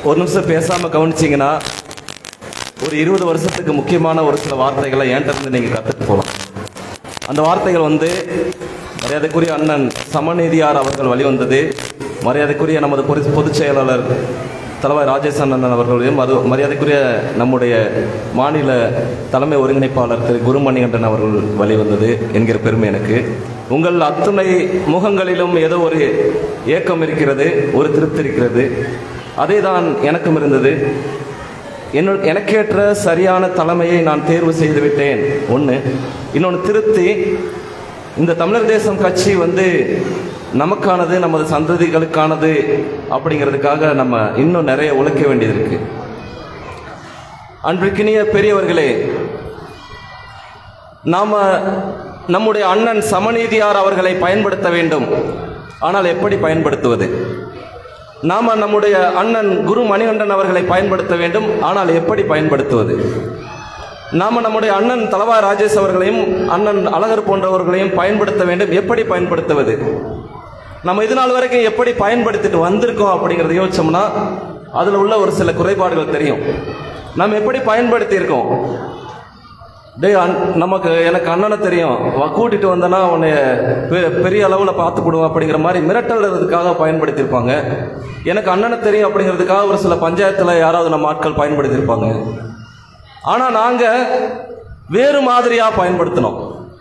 ஒரு நிமிஷம் பேசாம கவனிச்சீங்கன்னா ஒரு இருபது வருஷத்துக்கு முக்கியமான ஒரு சில வார்த்தைகளை என்கிட்ட இருந்து நீங்க கத்துட்டு போகலாம் அந்த வார்த்தைகள் வந்து மரியாதைக்குரிய அண்ணன் சமநீதியார் அவர்கள் வழிவந்தது மரியாதைக்குரிய நமது பொது- பொதுச் செயலாளர் தலைவர் ராஜேஷ் அண்ணன் அவர்களையும் அது மரியாதைக்குரிய நம்முடைய மாநில தலைமை ஒருங்கிணைப்பாளர் திரு குருமணிகண்டன் அவர்கள் வழிவந்தது என்கிற பெருமை எனக்கு உங்கள் அத்துணை முகங்களிலும் ஏதோ ஒரு ஏக்கம் இருக்கிறது ஒரு திருப்தி இருக்கிறது அதே தான் எனக்கும் இருந்தது என்னோ எனக்கேற்ற சரியான தலைமையை நான் தேர்வு செய்து விட்டேன் ஒன்று இன்னொன்று திருப்தி இந்த தமிழர் தேசம் கட்சி வந்து நமக்கானது நமது சந்ததிகளுக்கானது அப்படிங்கிறதுக்காக நம்ம இன்னும் நிறைய உழைக்க வேண்டியது இருக்கு அன்பிற்கினிய பெரியவர்களே நாம நம்முடைய அண்ணன் சமநீதியார் அவர்களை பயன்படுத்த வேண்டும் ஆனால் எப்படி பயன்படுத்துவது நாம நம்முடைய அண்ணன் குரு மணிகண்டன் அவர்களை பயன்படுத்த வேண்டும் ஆனால் எப்படி பயன்படுத்துவது நாம நம்முடைய அண்ணன் தலவா ராஜேஷ் அவர்களையும் அண்ணன் அழகர் போன்றவர்களையும் பயன்படுத்த வேண்டும் எப்படி பயன்படுத்துவது நம்ம இது நாள் வரைக்கும் எப்படி பயன்படுத்திட்டு வந்திருக்கோம் அப்படிங்கறத யோசிச்சோம்னா அதுல உள்ள ஒரு சில குறைபாடுகள் தெரியும் நம்ம எப்படி பயன்படுத்தி இருக்கோம் டேய் அண்- நமக்கு எனக்கு அண்ணனை தெரியும் வா கூட்டிட்டு வந்தனா உன்னை பெ- பெரிய அளவில் பார்த்துக்கிடுவோம் அப்படிங்கிற மாதிரி மிரட்டல்றதுக்காக பயன்படுத்தியிருப்பாங்க எனக்கு அண்ணனை தெரியும் அப்படிங்கிறதுக்காக ஒரு சில பஞ்சாயத்தில் யாராவது நம்ம ஆட்கள் பயன்படுத்தியிருப்பாங்க ஆனால் நாங்கள் வேறு மாதிரியாக பயன்படுத்தினோம்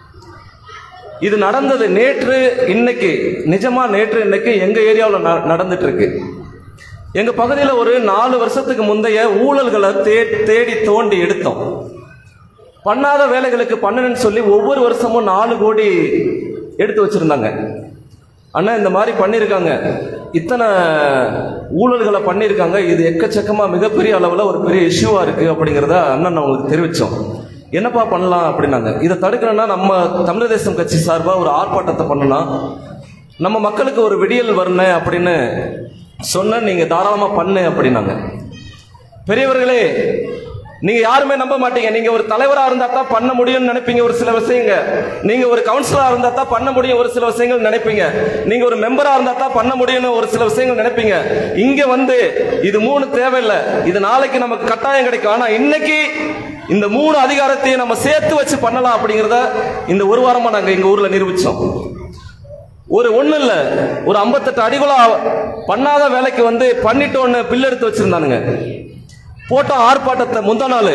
இது நடந்தது நேற்று இன்னைக்கு நிஜமா நேற்று இன்னைக்கு எங்க ஏரியாவில் நடந்துட்டு இருக்கு எங்க பகுதியில் ஒரு நாலு வருஷத்துக்கு முந்தைய ஊழல்களை தே தேடி தோண்டி எடுத்தோம் பண்ணாத வேலைகளுக்கு பண்ணணும்னு சொல்லி ஒவ்வொரு வருஷமும் நாலு கோடி எடுத்து வச்சிருந்தாங்க அண்ணா இந்த மாதிரி பண்ணியிருக்காங்க இத்தனை ஊழல்களை பண்ணியிருக்காங்க இது எக்கச்சக்கமா மிகப்பெரிய அளவில் ஒரு பெரிய இஷ்யூவா இருக்கு அப்படிங்கிறத அண்ணன் அவங்களுக்கு தெரிவிச்சோம் என்னப்பா பண்ணலாம் அப்படின்னாங்க இதை தடுக்கணும்னா நம்ம தமிழர் தேசம் கட்சி சார்பாக ஒரு ஆர்ப்பாட்டத்தை பண்ணணும் நம்ம மக்களுக்கு ஒரு விடியல் வரணும் அப்படின்னு சொன்ன நீங்க தாராளமா பண்ணு அப்படின்னாங்க பெரியவர்களே நீங்க யாருமே நம்ப மாட்டீங்க நீங்க ஒரு தலைவரா இருந்தா தான் பண்ண முடியும்னு நினைப்பீங்க ஒரு சில விஷயங்க நீங்க ஒரு கவுன்சிலரா இருந்தா தான் பண்ண முடியும் ஒரு சில விஷயங்கள் நினைப்பீங்க நீங்க ஒரு மெம்பரா இருந்தா தான் பண்ண முடியும்னு ஒரு சில விஷயங்கள் நினைப்பீங்க இங்க வந்து இது மூணு தேவையில்லை இது நாளைக்கு நமக்கு கட்டாயம் கிடைக்கும் ஆனா இன்னைக்கு இந்த மூணு அதிகாரத்தையும் நம்ம சேர்த்து வச்சு பண்ணலாம் அப்படிங்கறத இந்த ஒரு வாரமா நாங்க எங்க ஊர்ல நிரூபிச்சோம் ஒரு ஒண்ணு இல்ல ஒரு 58 அடிகுலா பண்ணாத வேலைக்கு வந்து பண்ணிட்டோன்னு பில் எடுத்து வச்சிருந்தானுங்க போட்ட ஆர்ப்பாட்டத்தை முந்தா நாள்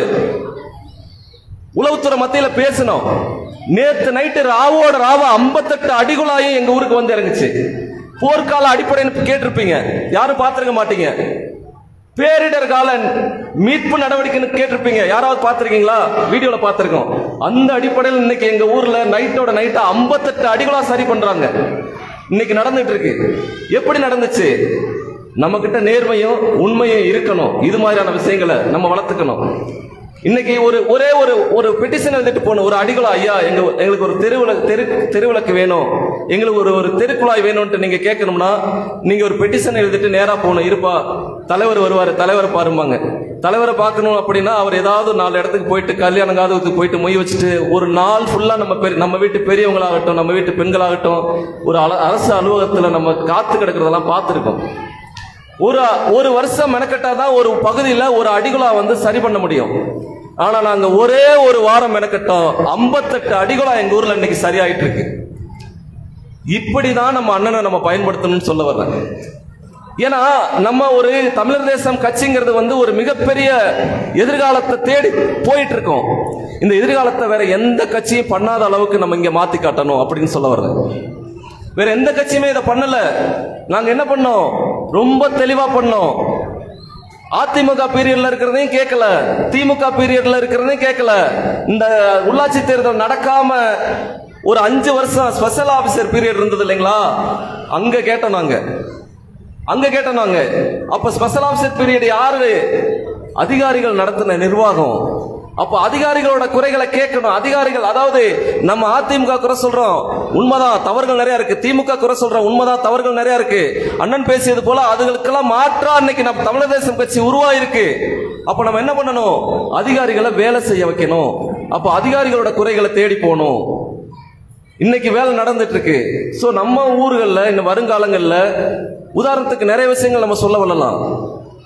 உளவுத்துறை மத்தியில பேசணும் நேத்து நைட்டு ராவோட ராவ 58 அடிகுலாயும் எங்க ஊருக்கு வந்து இறங்குச்சு போர்க்கால அடிப்படைன்னு கேட்டிருப்பீங்க யாரும் பார்த்திருக்க மாட்டீங்க பேரிடர் கால மீட்பு நடவடிக்கைன்னு கேட்டிருப்பீங்க யாராவது பார்த்திருக்கீங்களா வீடியோல பார்த்திருக்கோம் அந்த அடிப்படையில் இன்னைக்கு எங்க ஊர்ல நைட்டோட நைட்டா 58 அடிகளா சரி பண்றாங்க இன்னைக்கு நடந்துட்டு இருக்கு எப்படி நடந்துச்சு நம்ம கிட்ட நேர்மையும் உண்மையும் இருக்கணும் இது மாதிரியான விஷயங்களை நம்ம வளர்த்துக்கணும் இன்னைக்கு ஒரு ஒரே ஒரு ஒரு பெட்டிஷன் எழுதிட்டு போன ஒரு அடிகளா ஐயா எங்க எங்களுக்கு ஒரு தெருவிளக்கு தெரு தெருவிளக்கு வேணும் எங்களுக்கு ஒரு ஒரு தெருக்குழாய் வேணும்ட்டு நீங்க கேட்கணும்னா நீங்க ஒரு பெட்டிஷன் எழுதிட்டு நேரா போகணும் இருப்பா தலைவர் வருவாரு தலைவரை பாருமாங்க தலைவரை பார்க்கணும் அப்படின்னா அவர் ஏதாவது நாலு இடத்துக்கு போயிட்டு கல்யாண காதுக்கு போயிட்டு மொய் வச்சுட்டு ஒரு நாள் ஃபுல்லா நம்ம பெரிய நம்ம வீட்டு பெரியவங்களாகட்டும் நம்ம வீட்டு பெண்களாகட்டும் ஒரு அல- அரசு அலுவலகத்துல நம்ம காத்து கிடக்கிறதெல்லாம் பார்த்துருக்கோம் ஒரு ஒரு வருஷம் மெனக்கட்டாதான் ஒரு பகுதியில் ஒரு அடிகுலா வந்து சரி பண்ண முடியும் ஆனா நாங்க ஒரே ஒரு வாரம் மெனக்கட்டோம் 58 அடிகுலா எங்க ஊர்ல இன்னைக்கு சரியாயிட்டு இருக்கு இப்படிதான் நம்ம அண்ணனை நம்ம பயன்படுத்தணும்னு சொல்ல வர்றேன் ஏன்னா நம்ம ஒரு தமிழர் தேசம் கட்சிங்கிறது வந்து ஒரு மிகப்பெரிய எதிர்காலத்தை தேடி போயிட்டு இருக்கோம் இந்த எதிர்காலத்தை வேற எந்த கட்சியும் பண்ணாத அளவுக்கு நம்ம இங்க மாத்தி காட்டணும் அப்படின்னு சொல்ல வர்றேன் வேற எந்த கட்சியுமே இதை பண்ணல நாங்க என்ன பண்ணோம் ரொம்ப தெளிவா பண்ணோம் அதிமுக பீரியட்ல இருக்கிறதையும் கேட்கல திமுக பீரியட்ல இருக்கிறதையும் கேட்கல இந்த உள்ளாட்சி தேர்தல் நடக்காம ஒரு அஞ்சு வருஷம் ஸ்பெஷல் ஆபீசர் பீரியட் இருந்தது இல்லைங்களா அங்க கேட்டோம் நாங்க அங்க கேட்டோம் நாங்க அப்ப ஸ்பெஷல் ஆபீசர் பீரியட் யாரு அதிகாரிகள் நடத்தின நிர்வாகம் அப்ப அதிகாரிகளோட குறைகளை கேட்கணும் அதிகாரிகள் அதாவது நம்ம அதிமுக குறை சொல்றோம் உண்மைதான் தவறுகள் நிறைய இருக்கு திமுக குறை சொல்றோம் உண்மைதான் தவறுகள் நிறைய இருக்கு அண்ணன் பேசியது போல அதுகளுக்கெல்லாம் மாற்றா இன்னைக்கு நம்ம தமிழர் தேசம் கட்சி உருவாயிருக்கு அப்ப நம்ம என்ன பண்ணணும் அதிகாரிகளை வேலை செய்ய வைக்கணும் அப்ப அதிகாரிகளோட குறைகளை தேடி போகணும் இன்னைக்கு வேலை நடந்துட்டு இருக்கு சோ நம்ம ஊர்கள்ல இந்த வருங்காலங்கள்ல உதாரணத்துக்கு நிறைய விஷயங்கள் நம்ம சொல்ல வரலாம்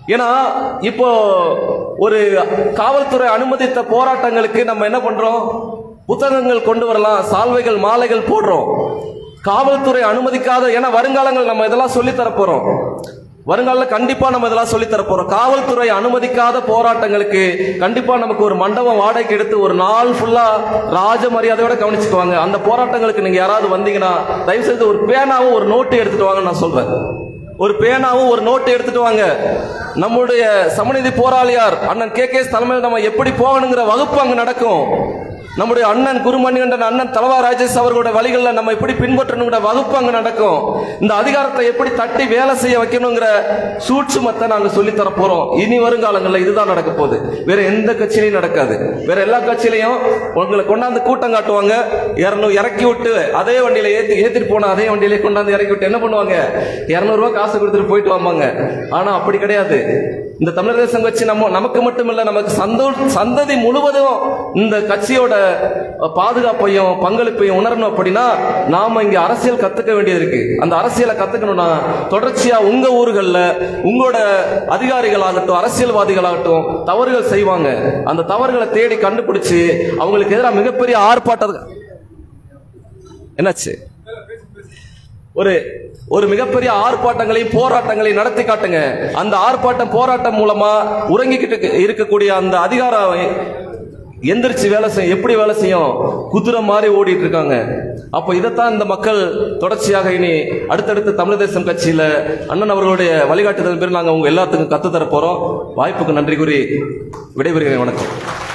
ஏன்னா இப்போ ஒரு காவல்துறை அனுமதித்த போராட்டங்களுக்கு நம்ம என்ன பண்றோம் புத்தகங்கள் கொண்டு வரலாம் சால்வைகள் மாலைகள் போடுறோம் காவல்துறை அனுமதிக்காத ஏன்னா வருங்காலங்கள் நம்ம இதெல்லாம் சொல்லி தரப்போறோம் வருங்காலில் கண்டிப்பா நம்ம இதெல்லாம் சொல்லி தரப்போறோம் காவல்துறை அனுமதிக்காத போராட்டங்களுக்கு கண்டிப்பா நமக்கு ஒரு மண்டபம் வாடகைக்கு எடுத்து ஒரு நாள் ஃபுல்லா ராஜ மரியாதையோட கவனிச்சுக்குவாங்க அந்த போராட்டங்களுக்கு நீங்க யாராவது வந்தீங்கன்னா தயவு செய்து ஒரு பேனாவும் ஒரு நோட்டு எடுத்துட்டு வாங்கன்னு நான் சொல்றேன் ஒரு பேனாவும் ஒரு நோட்டு எடுத்துட்டு வாங்க நம்முடைய சமநிதி போராளியார் அண்ணன் கே கே தலைமையில் நம்ம எப்படி போகணுங்கிற வகுப்பு அங்க நடக்கும் நம்முடைய அண்ணன் குருமணிகண்டன் அண்ணன் தலவா ராஜேஷ் அவர்களுடைய வழிகளில் நம்ம எப்படி பின்பற்றணுங்கிற வகுப்பு அங்க நடக்கும் இந்த அதிகாரத்தை எப்படி தட்டி வேலை செய்ய வைக்கணுங்கிற சூட்சுமத்தை நாங்க சொல்லி தர போறோம் இனி வருங்காலங்களில் இதுதான் நடக்க போகுது வேற எந்த கட்சியிலையும் நடக்காது வேற எல்லா கட்சியிலையும் உங்களை கொண்டாந்து கூட்டம் காட்டுவாங்க இரநூறு இறக்கி விட்டு அதே வண்டியில ஏத்தி ஏத்திட்டு போன அதே வண்டியில கொண்டாந்து இறக்கி விட்டு என்ன பண்ணுவாங்க இருநூறு ரூபாய் காசு கொடுத்துட்டு போயிட்டு வாம்பாங்க ஆனா அப்படி கிடையாது இந்த தமிழர் தேசம் கட்சி நம்ம நமக்கு மட்டும் இல்ல நமக்கு சந்தோ சந்ததி முழுவதும் இந்த கட்சியோட பாதுகாப்பையும் பங்களிப்பையும் உணரணும் அப்படின்னா நாம இங்க அரசியல் கத்துக்க வேண்டியது இருக்கு அந்த அரசியலை கத்துக்கணும்னா தொடர்ச்சியா உங்க ஊர்கள்ல உங்களோட அதிகாரிகளாகட்டும் அரசியல்வாதிகளாகட்டும் தவறுகள் செய்வாங்க அந்த தவறுகளை தேடி கண்டுபிடிச்சு அவங்களுக்கு எதிராக மிகப்பெரிய ஆர்ப்பாட்டம் என்னாச்சு ஒரு ஒரு மிகப்பெரிய ஆர்ப்பாட்டங்களையும் போராட்டங்களையும் நடத்தி காட்டுங்க அந்த ஆர்ப்பாட்டம் போராட்டம் மூலமா உறங்கிக்கிட்டு இருக்கக்கூடிய அந்த அதிகாரம் எந்திரிச்சு வேலை செய்யும் எப்படி வேலை செய்யும் குதிரை மாதிரி ஓடிட்டு இருக்காங்க அப்போ இதைத்தான் இந்த மக்கள் தொடர்ச்சியாக இனி அடுத்தடுத்து தமிழ் தேசம் கட்சியில அண்ணன் அவர்களுடைய வழிகாட்டுதல் பேர் நாங்கள் உங்க எல்லாத்துக்கும் கத்து தர போறோம் வாய்ப்புக்கு நன்றி கூறி விடைபெறுகிறேன் வணக்கம்